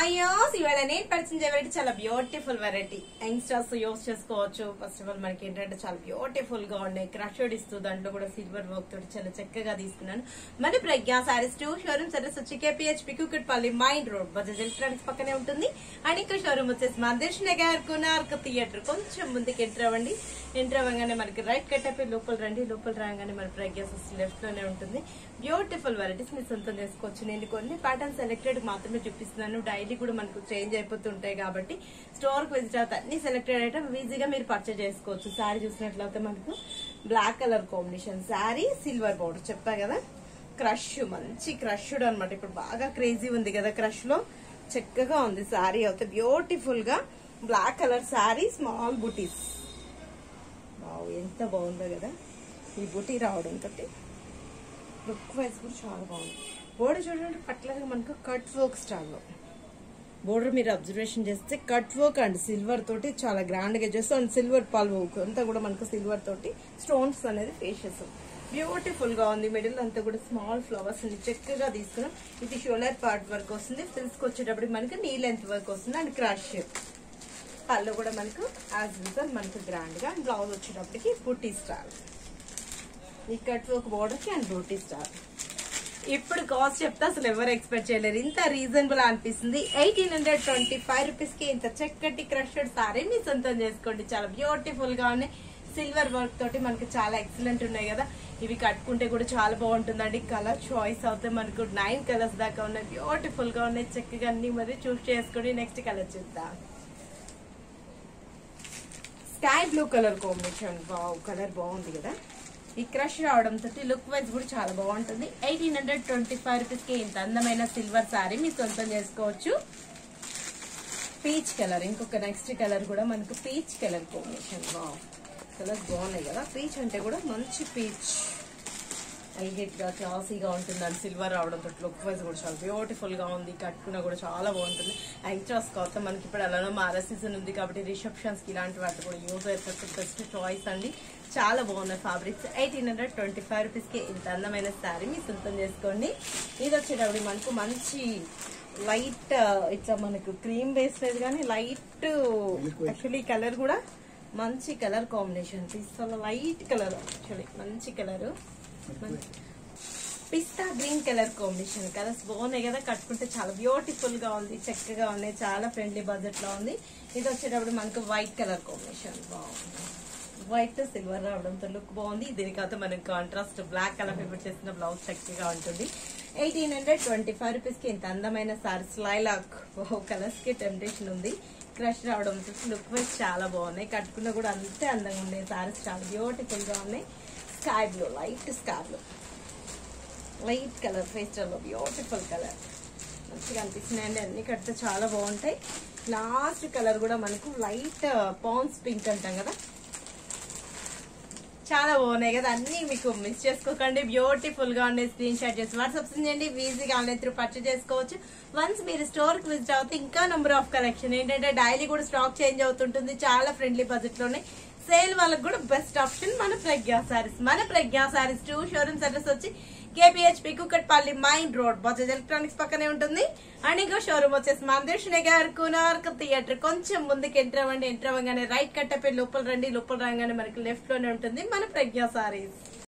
hi యోస్ ఇవాళ నేను పరిచయం వెరైటీ చాలా బ్యూటిఫుల్ వెరైటీ యంగ్స్టర్స్ యూస్ చేసుకోవచ్చు ఫస్ట్ ఆఫ్ ఆల్ మనకి ఏంటంటే చాలా బ్యూటిఫుల్ గా ఉన్నాయి క్రషడ్ ఇస్తూ దాంట్లో కూడా సిల్వర్ వర్క్ తోటి చాలా చక్కగా తీసుకున్నాను మన Pragna saris two showroom service వచ్చి కేపీహెచ్ పికుకట్పల్లి మైండ్ రోడ్ బజాజ్ ఎలక్ట్రానిక్స్ పక్కనే ఉంటుంది అండ్ ఇంకా షోరూమ్ వచ్చేసి మందేశ్ నగర్ కునార్క్ థియేటర్ కొంచెం ముందుకు ఎంటర్ అవ్వండి ఎంటర్ అవ్వగానే మనకి రైట్ కట్ అయిపోయి లోపల రండి లోపల రాగానే మన ప్రజ్ఞా లెఫ్ట్ లోనే ఉంటుంది బ్యూటిఫుల్ వెరైటీస్ మీరు సొంతం చేసుకోవచ్చు నేను కొన్ని ప్యాటర్న్ సెలెక్టెడ్ మాత్రమే చూపిస్తున్నాను డైలీ కూడా మనకు చేంజ్ అయిపోతుంటాయి కాబట్టి స్టోర్ కి విజిట్ అవుతా అన్ని సెలెక్టెడ్ ఐటమ్ ఈజీగా మీరు పర్చేజ్ చేసుకోవచ్చు శారీ చూసినట్లయితే మనకు black colour combination sari silver border చెప్పా కదా క్రష్ మంచి క్రష్డ్ అన్నమాట ఇప్పుడు బాగా క్రేజీ ఉంది కదా క్రష్ లో చక్కగా ఉంది శారీ అయితే బ్యూటిఫుల్ గా బ్లాక్ కలర్ శారీ స్మాల్ బుటీస్ వావ్ ఎంత బాగుందో కదా ఈ బుటీ రావడం తోటి లుక్ వైజ్ కూడా చాలా బాగుంది బోర్డర్ చూడండి పట్లగా మనకు కట్ వర్క్ స్టైల్లో బోర్డర్ మీరు అబ్జర్వేషన్ చేస్తే కట్ వర్క్ అండ్ సిల్వర్ తోటి చాలా గ్రాండ్ గా చేస్తాం అండ్ సిల్వర్ పాల్ వర్క్ అంతా కూడా మనకు సిల్వర్ తోటి స్టోన్స్ అనేది ఫేషెస్ బ్యూటిఫుల్ గా ఉంది మిడిల్ అంతా కూడా స్మాల్ ఫ్లవర్స్ ని చక్కగా తీసుకున్నాం ఇది షోలర్ పార్ట్ వర్క్ వస్తుంది ఫ్రిల్స్ వచ్చేటప్పుడు మనకి నీ లెంత్ వర్క్ వస్తుంది అండ్ క్రాష్ పళ్ళు కూడా మనకు యాజ్ యూజువల్ మనకు గ్రాండ్ గా అండ్ బ్లౌజ్ వచ్చేటప్పటికి బుట్టి స్టార్ ఈ కట్ వర్క్ బోర్డర్ కి అండ్ బూటీ స్టార్ ఇప్పుడు కాస్ట్ చెప్తే అసలు ఎవరు ఎక్స్పెక్ట్ చేయలేరు ఇంత రీజనబుల్ అనిపిస్తుంది eighteen hundred twenty five rupees కి ఇంత చక్కటి క్రషెడ్ సారీ మీ సొంతం చేసుకోండి చాలా బ్యూటిఫుల్ గా ఉన్నాయి సిల్వర్ వర్క్ తోటి మనకి చాలా ఎక్సలెంట్ ఉన్నాయి కదా ఇవి కట్టుకుంటే కూడా చాలా బాగుంటుందండి కలర్ చాయిస్ అవుతే మనకు నైన్ కలర్స్ దాకా ఉన్నాయి బ్యూటిఫుల్ గా ఉన్నాయి చక్కగా అన్ని మరి చూస్ చేసుకొని నెక్స్ట్ కలర్ చూద్దాం sky blue colour combination wow colour బాగుంది కదా ఈ క్రష్ రావడంతో లుక్ వైజ్ కూడా చాలా బాగుంటుంది eighteen hundred twenty five rupees కి ఇంత అందమైన సిల్వర్ సారీ మీ సొంతం చేసుకోవచ్చు పీచ్ కలర్ ఇంకొక నెక్స్ట్ కలర్ కూడా మనకు peach colour combination wow colours బాగున్నాయి కదా పీచ్ అంటే కూడా మంచి పీచ్ ఎల్గెట్ గా క్లాసీగా ఉంటుంది అండ్ సిల్వర్ రావడంతో లుక్ వైజ్ కూడా చాలా బ్యూటిఫుల్ గా ఉంది కట్టుకున్నా కూడా చాలా బాగుంటుంది యాంక్చాస్ కాస్త మనకి ఇప్పుడు అలానే మారా సీజన్ ఉంది కాబట్టి రిసెప్షన్స్ కి ఇలాంటి వాటి కూడా యూజ్ అయిపోతే బెస్ట్ చాయిస్ అండి చాలా బాగున్నాయి fabrics eighteen hundred twenty five rupees కి ఇంత అందమైన శారీ మీ సొంతం చేసుకోండి ఇది వచ్చేటప్పుడు మనకు మంచి లైట్ ఇట్లా మనకు క్రీమ్ బేస్ లేదు కానీ లైట్ యాక్చువల్లీ కలర్ కూడా మంచి colour combination pista light colour actually మంచి colour pista green colour combination colours బాగున్నాయి కదా కట్టుకుంటే చాలా బ్యూటిఫుల్ గా ఉంది చక్కగా ఉన్నాయి చాలా ఫ్రెండ్లీ బడ్జెట్ లో ఉంది ఇది వచ్చేటప్పుడు మనకు వైట్ కలర్ కాంబినేషన్ బాగుంది వైట్ సిల్వర్ రావడంతో లుక్ బాగుంది దీనికైతే మనకి కాంట్రాస్ట్ బ్లాక్ కలర్ ఫేవర్ చేసిన బ్లౌజ్ చక్కగా ఉంటుంది eighteen hundred twenty five rupees కి ఇంత అందమైన సారీస్ లైలాక్ కలర్స్ కి టెంప్టేషన్ ఉంది క్రష్ రావడంతో లుక్ వైజ్ చాలా బాగున్నాయి కట్టుకున్నా కూడా అంతే అందంగా ఉన్నాయి సారీస్ చాలా బ్యూటిఫుల్ గా ఉన్నాయి sky blue light sky blue light colour ఫేస్టల్లో బ్యూటిఫుల్ కలర్ మంచిగా అనిపిస్తున్నాయండి అన్ని కడితే చాలా బాగుంటాయి లాస్ట్ కలర్ కూడా మనకు లైట్ పాన్స్ పింక్ అంటాం కదా చాలా బాగున్నాయి కదా అన్ని మీకు మిస్ చేసుకోకండి బ్యూటిఫుల్ గా ఉండే స్క్రీన్ షాట్ చేసి వాట్సాప్ చేయండి ఈజీగా ఆన్లైన్ త్రూ పర్చేజ్ చేసుకోవచ్చు వన్స్ మీరు స్టోర్ కి విజిట్ అవుతే ఇంకా నెంబర్ ఆఫ్ కలెక్షన్ ఏంటంటే డైలీ కూడా స్టాక్ చేంజ్ అవుతుంటుంది చాలా ఫ్రెండ్లీ బడ్జెట్ లోనే సేల్ వాళ్ళకి కూడా బెస్ట్ ఆప్షన్ మన ప్రజ్ఞా సారీస్ మన Pragna saris two showrooms address వచ్చి KPH Kukatpally main road Bajaj electronics పక్కనే ఉంటుంది అండ్ ఇంకో షోరూమ్ వచ్చేసి మందేశ్ నగర్ కునార్క్ థియేటర్ కొంచెం ముందుకు ఎంటర్ అవ్వండి ఎంటర్ అవ్వగానే రైట్ కట్ అయిపోయి లోపల రండి లోపల రాగానే మనకి లెఫ్ట్ లోనే ఉంటుంది మన ప్రజ్ఞా సారీస్